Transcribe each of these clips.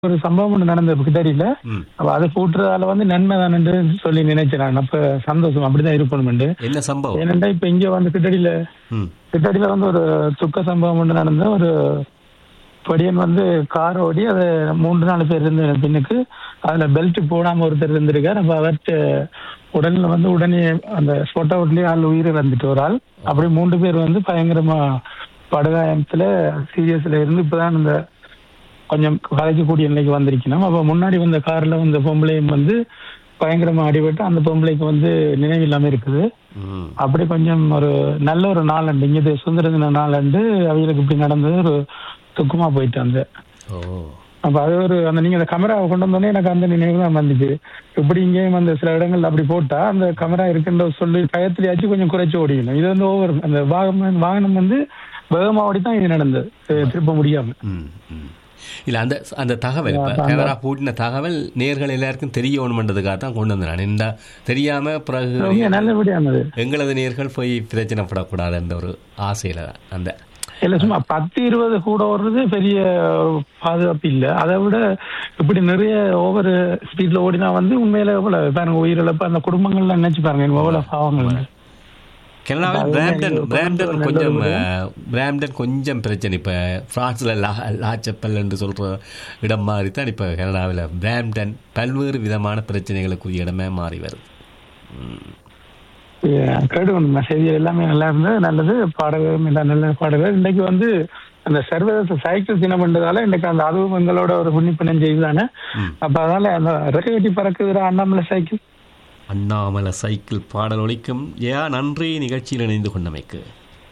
ஒரு சம்பவம் ஒண்ணு நடந்தது கிட்டடியில ம். அப்ப அதை கூட்டுறதால வந்து நன்மை தானு சொல்லி நினைச்சேன் நான் அப்ப சந்தோஷம் அப்படிதான் இருக்கணும்னு என்ன சம்பவம் ஏனென்றா இப்ப இங்க வந்து கிட்டடியில ம் கிட்டடியில வந்து ஒரு துக்க சம்பவம் ஒன்று நடந்த ஒரு படியன் வந்து கார் ஓடி அது மூன்று நாலு பேர் இருந்த பின்னுக்கு அதுல பெல்ட் போடாம ஒருத்தர் இருந்திருக்கார் அப்ப அவர்கிட்ட உடல்ல வந்து உடனே அந்த ஸ்பாட் அவுட்லயே ஆள் உயிர் வந்துட்டு ஒரு ஆள் அப்படி மூன்று பேர் வந்து பயங்கரமா படுகாயத்துல சீரியஸ்ல இருந்து இப்பதான் இந்த கொஞ்சம் கலைக்கக்கூடிய நிலைக்கு வந்திருக்கணும் அப்ப முன்னாடி வந்த கார்ல வந்த பொம்பளையும் வந்து பயங்கரமா அடிபட்டு அந்த பொம்பளைக்கு வந்து நினைவில்லாம இருக்குது ம் அப்படி கொஞ்சம் ஒரு நல்ல ஒரு நாளண்டு இங்க சுதந்திர தின நாளண்டு அவங்களுக்கு இப்படி நடந்தது ஒரு துக்கமா போயிட்டு அந்த ஓ அப்ப அது ஒரு அந்த நீங்க அந்த கேமராவை கொண்டு வந்தோடனே எனக்கு அந்த நினைவு தான் வந்துச்சு இப்படி இங்கேயும் அந்த சில இடங்கள்ல அப்படி போட்டா அந்த கேமரா இருக்குன்ற சொல்லி பயத்திலேயாச்சும் கொஞ்சம் குறைச்சு ஓடிக்கணும் இது வந்து ஓவர் அந்த வாகனம் வாகனம் வந்து வேகமா ஓடி தான் இது நடந்தது அஹ் திருப்ப முடியாம ம் ம் இல்ல அந்த அந்த தகவல் இப்ப கேமரா பூட்டின தகவல் நேர்கள் எல்லாருக்கும் தெரியணும்ன்றதுக்காக தான் கொண்டு வந்தேன் நான் இந்த தெரியாம பிறகு ரொம்ப நல்லபடியானது எங்களது நேர்கள் போய் பிரச்சனைப்படக்கூடாது அந்த ஒரு ஆசையில தான் அந்த இல்ல சும்மா பத்து இருபது கூட ஓடுறது பெரிய பாதுகாப்பு இல்ல அதை விட இப்படி நிறைய ஓவர் ஸ்பீட்ல ஓடினா வந்து உண்மையில எவ்வளவு பாருங்க உயிரிழப்பு அந்த குடும்பங்கள்ல நினைச்சு பாருங்க எவ்வளவு பாவங்கள் கனடாவில் அது பிராம்டன் வந்து பிராம்டன் நல்ல கொஞ்சம் ஒரு அஹ், பிராம்டன் கொஞ்சம் பிரச்சனை இப்போ ஃப்ரான்ஸில் லா லாச்சப்பல் என்று சொல்கிற இடம் மாதிரி தான் இப்போ கனடாவில் பிராம்டன் பல்வேறு விதமான பிரச்சனைகளுக்குரிய இடமே மாறி வருது கேடு செய்தி எல்லாமே நல்லா இருந்தது நல்லது பாடகரும் எல்லாம் நல்ல பாடகர் இன்னைக்கு வந்து அந்த சர்வதேச சைக்கிள் தினம் பண்றதால இன்னைக்கு அந்த அதுவும் எங்களோட ஒரு புண்ணிப்பணம் செய்தானே ம். அப்ப அதனால அந்த ரெக்கை கட்டி பறக்குதுற அண்ணாமலை சைக்கிள் அண்ணாமலை சைக்கிள் பாடல் ஒலிக்கும் ஏ நன்றி நிகழ்ச்சியில் இணைந்து கொண்டமைக்கு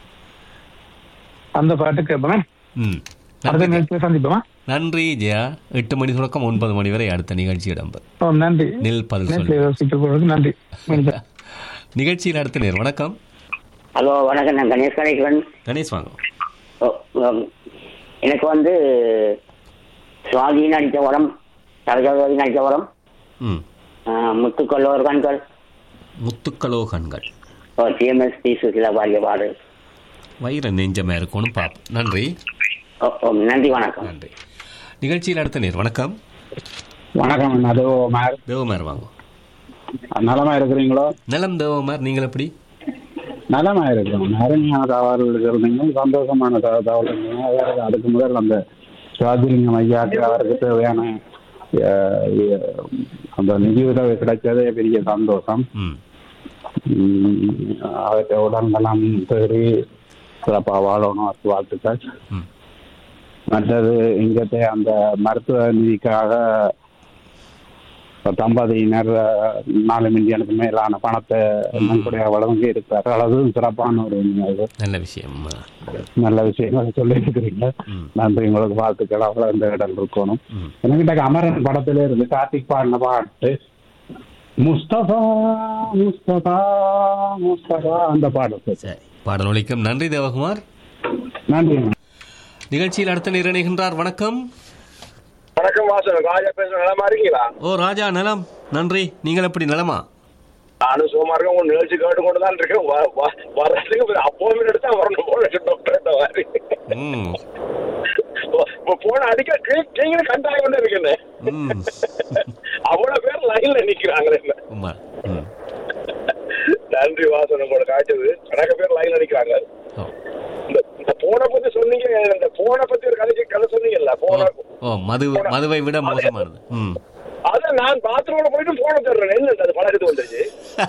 அந்த பாட்டு கேட்பேன் ம் அடுத்த நன்றி நிகழ்ச்சியை சந்திப்போமா நன்றி ஜெயா எட்டு மணி தொடக்கம் ஒன்பது மணி வரை அடுத்த நிகழ்ச்சி இடம்பெறும் ஓ, நன்றி நில் பதில் நேற்று சொல்லு யோசிக்க போறதுக்கு நன்றி மனிதா. நிகழ்ச்சியில் அடுத்த நேர் வணக்கம் ஹலோ வணக்கம் நான் கணேஷ் கணேஸ்வரன் கணேஷ் வாங்க ஓ, உம், எனக்கு வந்து சுவாதி நடித்த வரம் சரஜாவதி நடித்த வரம் ம் முத்துக்கல்லோர் கண்கள் முத்துக்களோ கண்கள் டிஎம்எஸ் பி சுசிலா பாடிய பாடு வயிற நெஞ்சமா இருக்கணும் பாப்போம் நன்றி ஓ, ஓ, நன்றி வணக்கம் நன்றி நிகழ்ச்சியில் அடுத்த நேர் வணக்கம் வணக்கம் அது மேர் தேவமார் வாங்க நலமா இருக்கிறீங்களோ நலம் தேவமார் நீங்கள் எப்படி நலமா இருக்கிறோம் அருமையான தகவல்கள் இருந்தீங்க சந்தோஷமான த- தகவல் இருந்தீங்க அதாவது அதுக்கு முதல் அந்த சிவாஜிலிங்கம் ஐயாக்கு அவருக்கு தேவையான அஹ், இ- அந்த நிதி உதவி கிடைச்சதே பெரிய சந்தோஷம் ம் உம், அவற்றை உடல்நலம் தேடி சிறப்பாக வாழணும் அதுக்கு வாழ்த்துக்கள் ம் மற்றது இங்கത്തെ அந்த மருத்துவ நிதிக்காக தம்பதியினர் அஹ், நாலு மில்லியனுக்கு மேலான பணத்தை நன்கொடைய வழங்கி இருக்கிறார்கள் அதுவும் சிறப்பான ஒரு நிகழ்வு. நல்ல விஷயம் நல்ல விஷயங்கள் சொல்லி இருக்கிறீங்க ம். நன்றி உங்களுக்கு வாழ்த்துக்கள் அவ்வளோ இந்த இடம் இருக்கணும் ம் எனக்கிட்ட அமரன் படத்துல இருந்து கார்த்திக் பாடின பாட்டு முஸ்தபா முஸ்தபா முஸ்தபா அந்த பாட்டு சரி பாடல் ஒலிக்கும் நன்றி தேவகுமார் நன்றி நிகழ்ச்சியில் அடுத்த நேர் இணைகின்றார் வணக்கம் வணக்கம் வாசன் ராஜா பேசுற நலமா இருக்கீங்களா ஓ ராஜா நலம் நன்றி நீங்கள் எப்படி நலமா நானும் சும்மா இருக்கேன் உங்க நிகழ்ச்சி கேட்டு கொண்டு தான் இருக்கேன் வ- வ- வர்றதுக்கு அப்போயின்மெண்ட் எடுத்தா வரணும் போல இருக்கு டாக்டர் மாதிரி ம் இப்போ போன அடிக்க நீங்களும் கண்டாயம் கொண்டு இருக்கேன்னு ம் அவ்வளவு பேர் லைன்ல நிக்கிறாங்களே உமா ம் நன்றி வாசன் உங்களோட காய்ச்சது கணக்க பேர் லைன்ல நிக்கிறாங்க ஓ இந்த இந்த போனை பத்தி சொன்னீங்க இந்த போனை பத்தி ஒரு கதை கதை சொன்னீங்கல்ல ஓ போன ஓ மது மதுவை விட மோசமானது ம் அது நான் பாத்ரூம்ல போயிட்டு போனை தர்றேன் என்ன அது பழக்கத்து வந்துச்சு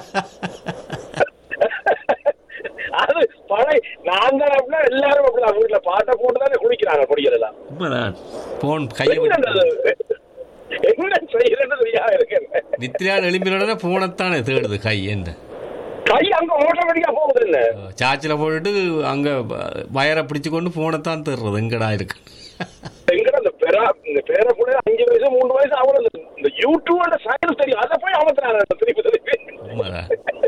அது பழை நான் தான் அப்படின்னா எல்லாரும் அப்படிதான் வீட்டுல பாட்டை போட்டு தானே குடிக்கிறாங்க குடிக்கிறதெல்லாம் உண்மைதான் போன் கையை என்னது அது? விட்டு என்ன செய்யறது தெரியாம இருக்கேன் நித்யான் எழும்பினோட போனைத்தானே தேடுது கை என்ன கை அங்க ஆட்டோமேட்டிக்கா போகுது என்ன சார்ஜில் போட்டுட்டு அங்கே வயரை பிடிச்சு கொண்டு போனைத்தான் தேடுறது எங்கடா இருக்கு எங்கட அந்த பெரா இந்த பேர கூட அஞ்சு வயசு மூணு வயசு அவன இந்த யூடியூபோட சைக்கிள் தெரியும் அதை போய் அமர்த்தினாங்க திருப்பி திருப்பி உண்மைதான்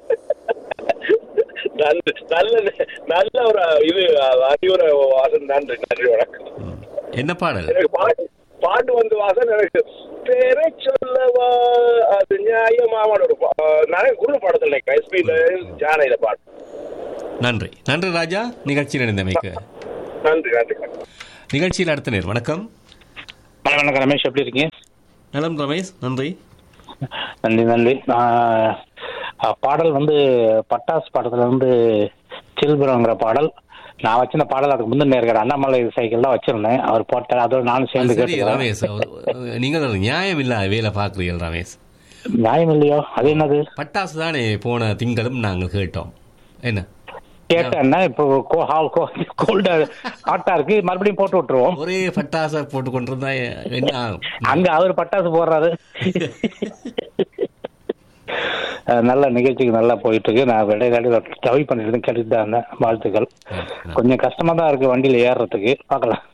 நல்ல நல்ல நல்ல ஒரு இது அறிவுரை வாசன் நன்றி நன்றி வணக்கம் ம். என்ன பாடல் எனக்கு பாட்டு பாட்டு வந்து வாசன் எனக்கு பேரை சொல்லவா அது நியாயமான ஒரு பா- நான் குரு படத்தில் நினைக்கிறேன் எஸ்பியில ஜானையில பாட்டு நன்றி நன்றி ராஜா நிகழ்ச்சியில் இணைந்தமைக்கு நன்றி நன்றி நிகழ்ச்சியில் அடுத்த நேர் வணக்கம் வணக்கம் ரமேஷ் எப்படி இருக்கீங்க நலம் ரமேஷ் நன்றி நன்றி நன்றி நான், அஹ், பாடல் வந்து பட்டாசு படத்துல இருந்து சில்புரங்கிற பாடல் நான் வச்சிருந்த பாடல் அதுக்கு முந்தின இருக்கிற அண்ணாமலை சைக்கிள் தான் வச்சிருந்தேன் அவர் போட்டார் அதோட நானும் சேர்ந்து சரி கேட்டுக்கிறேன் ரமேஷ் ஒரு- நீங்கள் ஒரு நியாயம் இல்லாத வேலை பார்க்குறீர்கள் ரமேஷ் நியாயம் இல்லையோ அது என்னது பட்டாசு தானே போன திங்களும் நாங்கள் கேட்டோம் என்ன கேட்டேன்னா இப்போ கோ- ஹால் கோல்டா ஹாட்டா இருக்கு மறுபடியும் போட்டு விட்டுருவோம் ஒரே பட்டாசை போட்டு கொண்டிருந்தா என்ன ஆகும் அங்க அவர் பட்டாசு போடுறாரு அஹ், நல்ல நிகழ்ச்சிக்கு நல்லா போயிட்டு இருக்கு நான் இடையில ட்ரை பண்ணிட்டு இருந்தேன் கேட்டுட்டு தான் இருந்தேன் வாழ்த்துக்கள் கொஞ்சம் கஷ்டமா தான் இருக்கு வண்டியில ஏறுறதுக்கு பார்க்கலாம்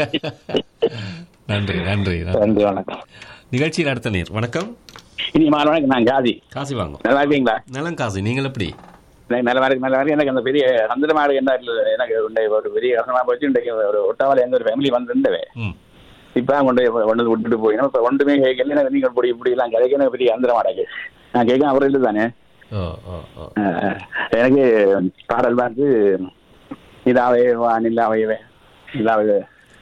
நன்றி நன்றி நன்றி. நன்றி வணக்கம் நிகழ்ச்சியில் அடுத்த நீர் வணக்கம் இனி மாலை வணக்கம் நான் ஜாதி காசி வாங்கும் நல்லா இருக்கீங்களா நலம் காசி நீங்கள் எப்படி எனக்கு நல்ல மாதிரி நல்ல மாதிரி எனக்கு அந்த பெரிய சந்திர மாடு என்ன இல்ல, எனக்கு உண்டை ஒரு பெரிய கஷ்டமா போச்சு இன்றைக்கு ஒரு ஒட்டாவால எங்க ஒரு ஃபேமிலி வந்துருந்தவே ம் இப்ப தான் கொண்டு போய் கொண்டு வந்து விட்டுட்டு போயிடும் இப்ப ஒன்றுமே கேட்கல எனக்கு நீங்கள் இப்படி இப்படி எல்லாம் கிடைக்க எனக்கு பெரிய அந்தர மாடாக்கு நான் கேட்க அவர் இல்லை தானே ஓ ஓ ஓ அஹ், எனக்கு பாடல் பார்த்து இதாவே வா நில்லாவே இதாவே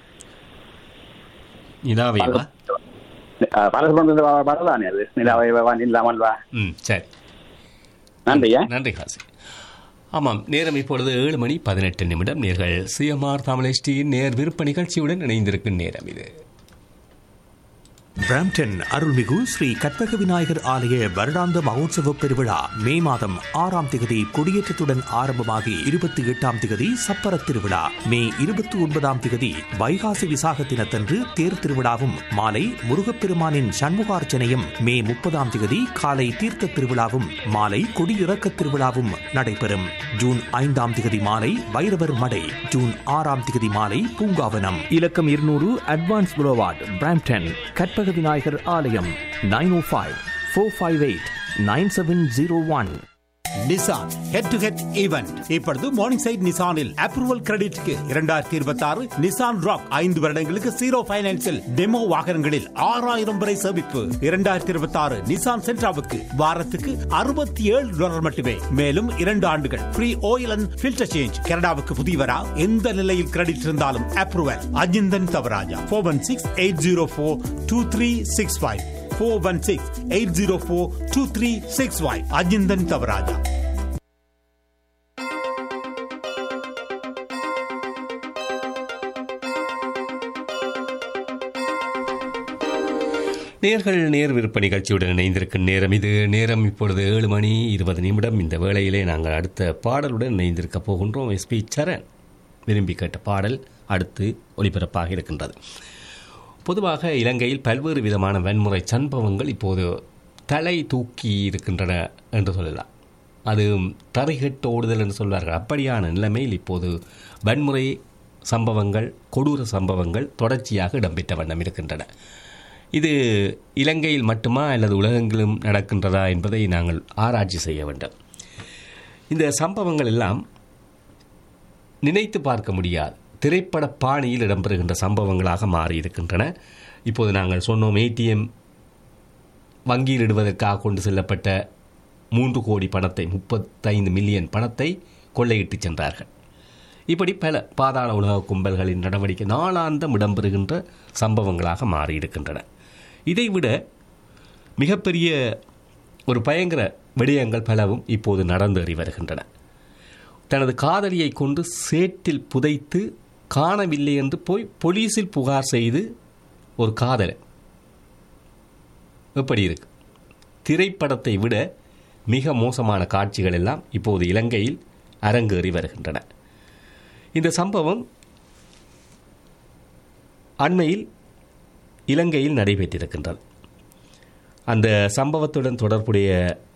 இதாவேவா பாடல் பண்றது பாடல் தானே அது நிலாவே வா நில்லாமல் வா ம் சரி நன்றியா நன்றி காசி ஆமாம் நேரம் இப்பொழுது ஏழு மணி பதினெட்டு நிமிடம் நேர்கள் சிஎம்ஆர் தமிழ் நேர் விருப்ப நிகழ்ச்சியுடன் இணைந்திருக்கும் நேரம் இது பிராம்டன் அருள்மிகு ஸ்ரீ கற்பக விநாயகர் ஆலய வருடாந்த மகோத்சவ பெருவிழா மே மாதம் ஆறாம் திகதி கொடியேற்றத்துடன் ஆரம்பமாகி இருபத்தி எட்டாம் திகதி சப்பர திருவிழா மே இருபத்தி ஒன்பதாம் திகதி வைகாசி விசாக தினத்தன்று தேர் திருவிழாவும் மாலை முருகப்பெருமானின் சண்முகார்ச்சனையும் மே முப்பதாம் திகதி காலை தீர்த்த திருவிழாவும் மாலை கொடியிறக்க திருவிழாவும் நடைபெறும் ஜூன் ஐந்தாம் திகதி மாலை வைரவர் மடை ஜூன் ஆறாம் திகதி மாலை பூங்காவனம் இலக்கம் இருநூறு advance boulevard Brampton Karpaga Vinayagar ஆலயம் nine O five four five eight nine seven zero one Nissan head to head event இப்பொழுது மார்னிங் சைட் நிசானில் அப்ரூவல் கிரெடிட்க்கு இரண்டாயிரத்தி இருபத்தி ஆறு நிசான் ராக் ஐந்து வருடங்களுக்கு ஜீரோ பைனான்சில் டெமோ வாகனங்களில் ஆறாயிரம் வரை சேமிப்பு இரண்டாயிரத்தி இருபத்தி ஆறு நிசான் சென்ட்ராவுக்கு வாரத்துக்கு அறுபத்தி ஏழு டாலர் மட்டுமே மேலும் இரண்டு ஆண்டுகள் free oil and filter change கனடாவுக்கு புதியவரா எந்த நிலையில் கிரெடிட் இருந்தாலும் approval Ajinthan Thavarajah four one six eight zero four two three six five four one six eight zero four two three six five Ajinthan Thavarajah நேர்கள் நேர் விருப்ப நிகழ்ச்சியுடன் இணைந்திருக்கும் நேரம் இது நேரம் இப்பொழுது ஏழு மணி இருபது நிமிடம் இந்த வேளையிலே நாங்கள் அடுத்த பாடலுடன் இணைந்திருக்க போகின்றோம் எஸ்பி சரண் விரும்பி கேட்ட பாடல் அடுத்து ஒலிபரப்பாக இருக்கின்றது பொதுவாக இலங்கையில் பல்வேறு விதமான வன்முறை சம்பவங்கள் இப்போது தலை தூக்கி இருக்கின்றன என்று சொல்லலாம் அது தரைகட்டு ஓடுதல் என்று சொல்வார்கள் அப்படியான நிலைமையில் இப்போது வன்முறை சம்பவங்கள் கொடூர சம்பவங்கள் தொடர்ச்சியாக இடம்பெற்ற வண்ணம் இருக்கின்றன இது இலங்கையில் மட்டுமா அல்லது உலகெங்கிலும் நடக்கின்றதா என்பதை நாங்கள் ஆராய்ச்சி செய்ய வேண்டும் இந்த சம்பவங்கள் எல்லாம் நினைத்து பார்க்க முடியாது திரைப்பட பாணியில் இடம்பெறுகின்ற சம்பவங்களாக மாறியிருக்கின்றன இப்போது நாங்கள் சொன்னோம் ஏடிஎம் வங்கியில் இடுவதற்காக கொண்டு செல்லப்பட்ட மூன்று கோடி பணத்தை முப்பத்தைந்து மில்லியன் பணத்தை கொள்ளையிட்டு சென்றார்கள் இப்படி பல பாதாள உலக கும்பல்களின் நடவடிக்கை நாளாந்தம் இடம்பெறுகின்ற சம்பவங்களாக மாறியிருக்கின்றன இதைவிட மிகப்பெரிய ஒரு பயங்கர விடயங்கள் பலவும் இப்போது நடந்தேறி வருகின்றன தனது காதலியை கொண்டு சேற்றில் புதைத்து காணவில்லை என்று போய் போலீஸில் புகார் செய்து ஒரு காதலன் எப்படி இருக்கு திரைப்படத்தை விட மிக மோசமான காட்சிகள் எல்லாம் இப்போது இலங்கையில் அரங்கேறி வருகின்றன இந்த சம்பவம் அண்மையில் இலங்கையில் நடைபெற்றிருக்கின்றது அந்த சம்பவத்துடன் தொடர்புடைய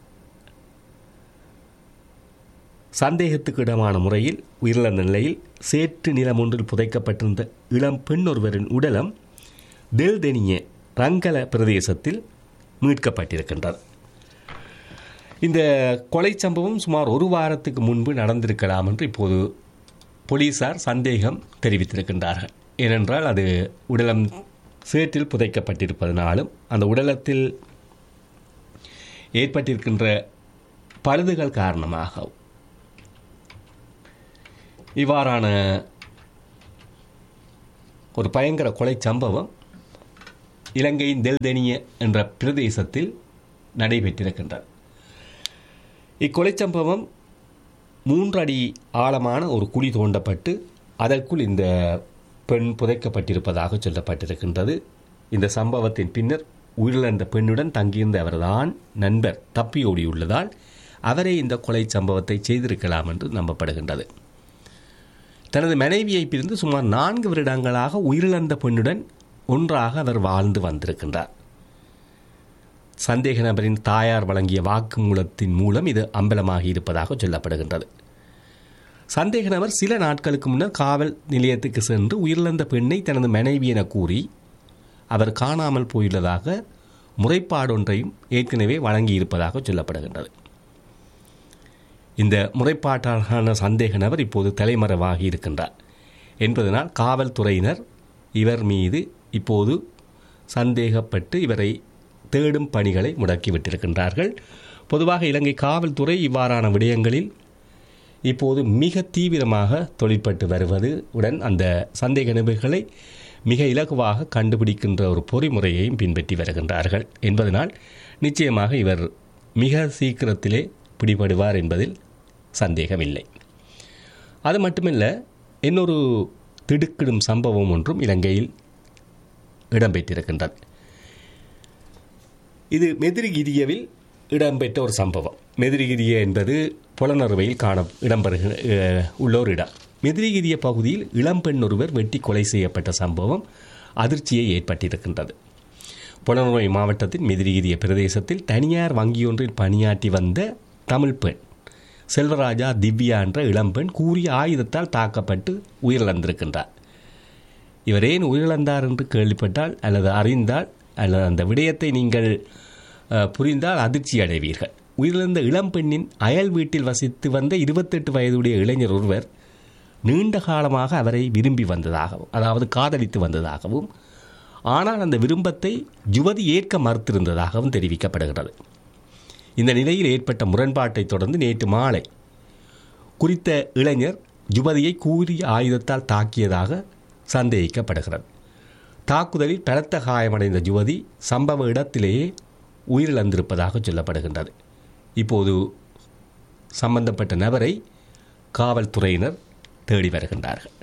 சந்தேகத்துக்கு இடமான முறையில் உயிரிழந்த நிலையில் சேற்று நிலம் ஒன்றில் புதைக்கப்பட்டிருந்த இளம் பெண் ஒருவரின் உடலம் தெல்தெனிய ரங்கல பிரதேசத்தில் மீட்கப்பட்டிருக்கின்றது இந்த கொலை சம்பவம் சுமார் ஒரு வாரத்துக்கு முன்பு நடந்திருக்கலாம் என்று இப்போது போலீசார் சந்தேகம் தெரிவித்திருக்கின்றார்கள் ஏனென்றால் அது உடலம் சேற்றில் புதைக்கப்பட்டிருப்பதனாலும் அந்த உடலத்தில் ஏற்பட்டிருக்கின்ற பழுதுகள் காரணமாக இவ்வாறான ஒரு பயங்கர கொலை சம்பவம் இலங்கையின் தெல்தெனிய என்ற பிரதேசத்தில் நடைபெற்றிருக்கின்றது இக்கொலை சம்பவம் மூன்றடி ஆழமான ஒரு குழி தோண்டப்பட்டு அதற்குள் இந்த பெண் புதைக்கப்பட்டிருப்பதாக சொல்லப்பட்டிருக்கின்றது இந்த சம்பவத்தின் பின்னர் உயிரிழந்த பெண்ணுடன் தங்கியிருந்த அவர்தான் நண்பர் தப்பியோடியுள்ளதால் அவரே இந்த கொலை சம்பவத்தை செய்திருக்கலாம் என்று நம்பப்படுகின்றது தனது மனைவியை பிரிந்து சுமார் நான்கு வருடங்களாக உயிரிழந்த பெண்ணுடன் ஒன்றாக அவர் வாழ்ந்து வந்திருக்கின்றார் சந்தேக நபரின் தாயார் வழங்கிய வாக்குமூலத்தின் மூலம் இது அம்பலமாகி இருப்பதாக சொல்லப்படுகின்றது சந்தேக நபர் சில நாட்களுக்கு முன்னர் காவல் நிலையத்துக்கு சென்று உயிரிழந்த பெண்ணை தனது மனைவி என கூறி அவர் காணாமல் போயுள்ளதாக முறைப்பாடொன்றையும் ஏற்கனவே வழங்கியிருப்பதாக சொல்லப்படுகின்றது இந்த முறைப்பாட்டாளரான சந்தேக நபர் இப்போது தலைமறைவாகி இருக்கின்றார் என்பதனால் காவல்துறையினர் இவர் மீது இப்போது சந்தேகப்பட்டு இவரை தேடும் பணிகளை முடக்கிவிட்டிருக்கின்றார்கள் பொதுவாக இலங்கை காவல்துறை இவ்வாறான விடயங்களில் இப்போது மிக தீவிரமாக தொழிற்பட்டு வருவது உடன் அந்த சந்தேக நபர்களை மிக இலகுவாக கண்டுபிடிக்கின்ற ஒரு பொறிமுறையையும் பின்பற்றி வருகின்றார்கள் என்பதனால் நிச்சயமாக இவர் மிக சீக்கிரத்திலே பிடிபடுவார் என்பதில் சந்தேகமில்லை அது மட்டுமல்ல இன்னொரு திடுக்கிடும் சம்பவம் ஒன்றும் இலங்கையில் இடம்பெற்றிருக்கின்றது இது மெதிரிகிரியவில் இடம்பெற்ற ஒரு சம்பவம் மெதிரிகிரிய என்பது புலனறுவையில் காண இடம்பெறுகிற அஹ், உள்ள ஒரு இடம் மெதிரிகிரிய பகுதியில் இளம்பெண் ஒருவர் வெட்டி கொலை செய்யப்பட்ட சம்பவம் அதிர்ச்சியை ஏற்பட்டிருக்கின்றது புலனறுவை மாவட்டத்தின் மெதிரிகிரிய பிரதேசத்தில் தனியார் வங்கியொன்றில் பணியாற்றி வந்த தமிழ் பெண் செல்வராஜா திவ்யா என்ற இளம்பெண் கூறிய ஆயுதத்தால் தாக்கப்பட்டு உயிரிழந்திருக்கின்றார் இவர் ஏன் உயிரிழந்தார் என்று கேள்விப்பட்டால் அல்லது அறிந்தால் அல்லது அந்த விடயத்தை நீங்கள் அஹ், புரிந்தால் அதிர்ச்சி அடைவீர்கள் உயிரிழந்த இளம்பெண்ணின் அயல் வீட்டில் வசித்து வந்த இருபத்தெட்டு வயதுடைய இளைஞர் ஒருவர் நீண்ட காலமாக அவரை விரும்பி வந்ததாகவும் அதாவது காதலித்து வந்ததாகவும் ஆனால் அந்த விருப்பத்தை யுவதி ஏற்க மறுத்திருந்ததாகவும் தெரிவிக்கப்படுகிறது இந்த நிலையில் ஏற்பட்ட முரண்பாட்டை தொடர்ந்து நேற்று மாலை குறித்த இளைஞர் யுவதியை கூறிய ஆயுதத்தால் தாக்கியதாக சந்தேகிக்கப்படுகிறது தாக்குதலில் பலத்த காயமடைந்த யுவதி சம்பவ இடத்திலேயே உயிரிழந்திருப்பதாக சொல்லப்படுகின்றது இப்போது சம்பந்தப்பட்ட நபரை காவல்துறையினர் தேடி வருகின்றார்கள்